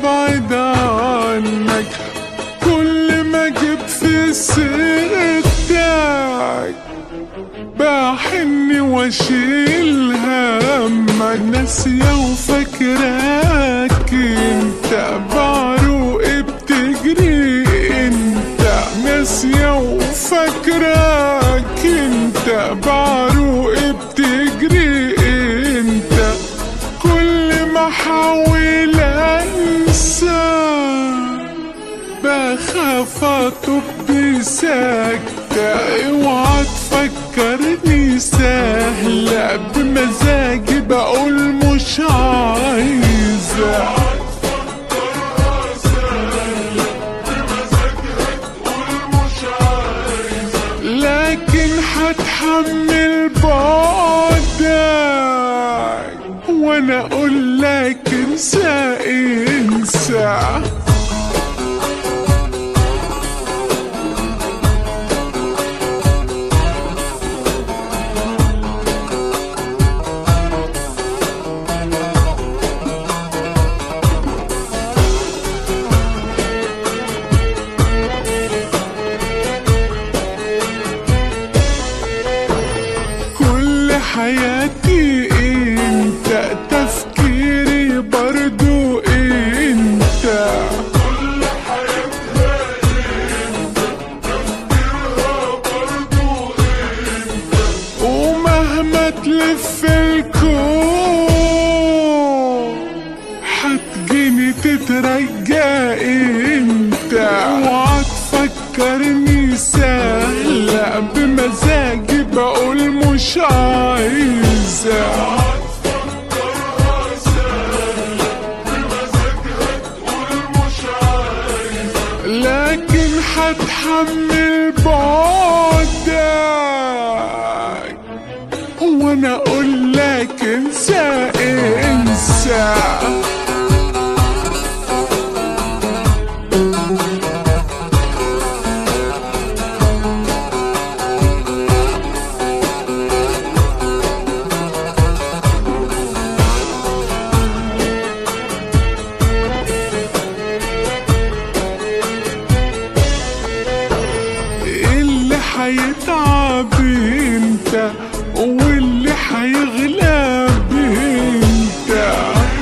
ابعد عنك كل ما اجيب في سيرتك بحن واشيل همك ناسية وفاكراك انت بعروقي بتجري انت ناسية وفاكراك انت بعروقي بتجري انت كل ما احاول انسى بخاف اطب ساكتة اوعى تفكرني سهلة بمزاجي بقول مش عايزة لكن هتحمل بعدك وانا اقول لك انسى انسى كل حياتي انت تفكيري برضو انت ومهما تلف الكون حتجيني تترجى انت اوعى تفكرني سهلة بمزاجي بقول مش عايزة لكن هتحمل بعدك وانا اقول لك انسى انسى اللي حيتعب انت واللي حيغلب انت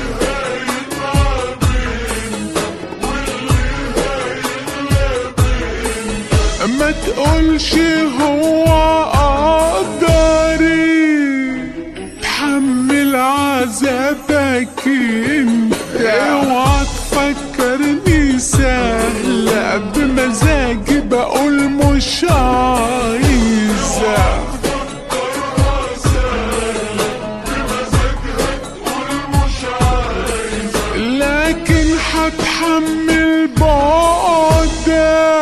ما تقولش هو قدري تحمل عذابك انت اوعى تفكرني سهلة بمزاجي بقول مش عايزة لكن هتحمل بعدك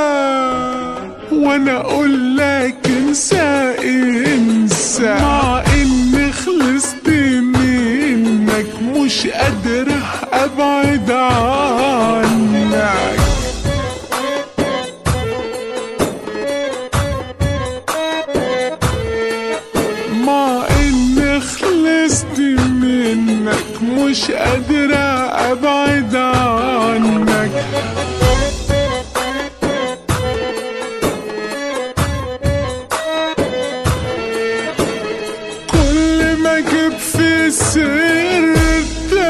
وانا اقول لك انسى انسى مع اني خلصت منك مش قادر ابعد عنك مع اني خلصت منك مش قادر ابعد عنك كل ما اجيب في سيرتك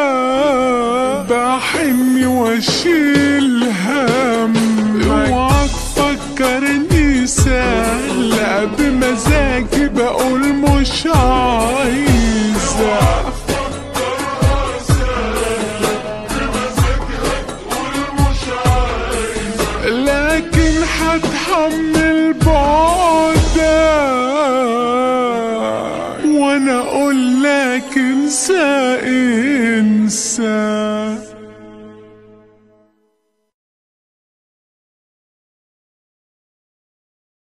بحن واشيل هم اوعى تفكرني سهلة بمزاجي بقول مش عايزة لكن هتحمل بعدك وانا اقول لك انسى انسى